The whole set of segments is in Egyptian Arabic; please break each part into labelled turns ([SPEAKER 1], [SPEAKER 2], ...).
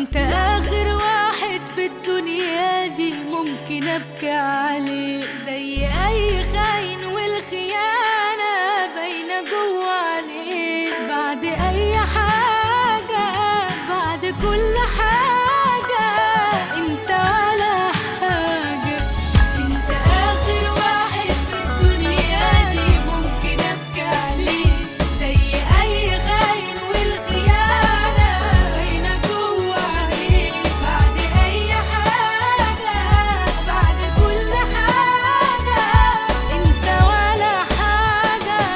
[SPEAKER 1] انت اخر واحد في الدنيا دي ممكن ابكي عليه زي اي خاين والخيانة باينة جوا عليه بعد اي حاجة بعد كل حاجة انت ولا حاجة انت اخر واحد في الدنيا دي ممكن ابكي عليه زي اي خاين والخيانة باينة جوا عليه بعد اي حاجة بعد كل حاجة انت ولا حاجة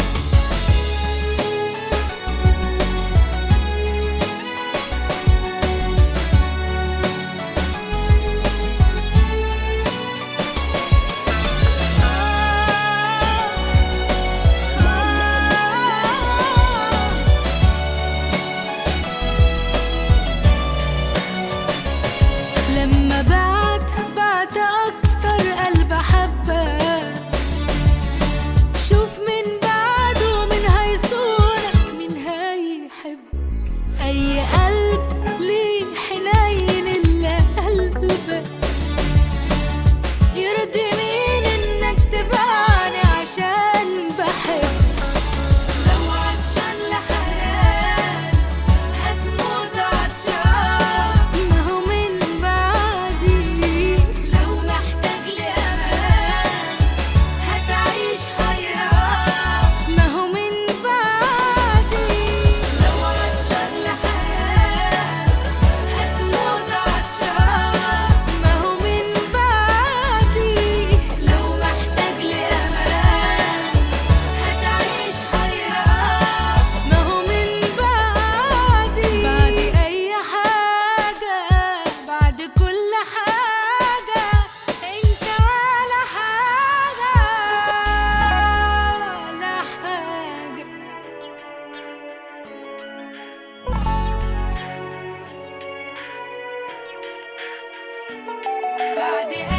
[SPEAKER 1] لما بعت بعت اكتر قلب حبه شوف من بعده من هيصونك من هيحب اي قلب ليه حنين الا قلبك يرضي مين انك تبعني عشان بحب لو عطشان لحياة هتموت عطشان ما هو من بعدي لو محتاج لأمان هتعيش حيران ما هو من بعدي لو عطشان لحياة هتموت عطشان ما هو من بعدي لو محتاج لأمان هتعيش حيران ما هو من بعدي بعد أي حاجة بعد كل حاجة أنت ولا حاجة ولا حاجة بعد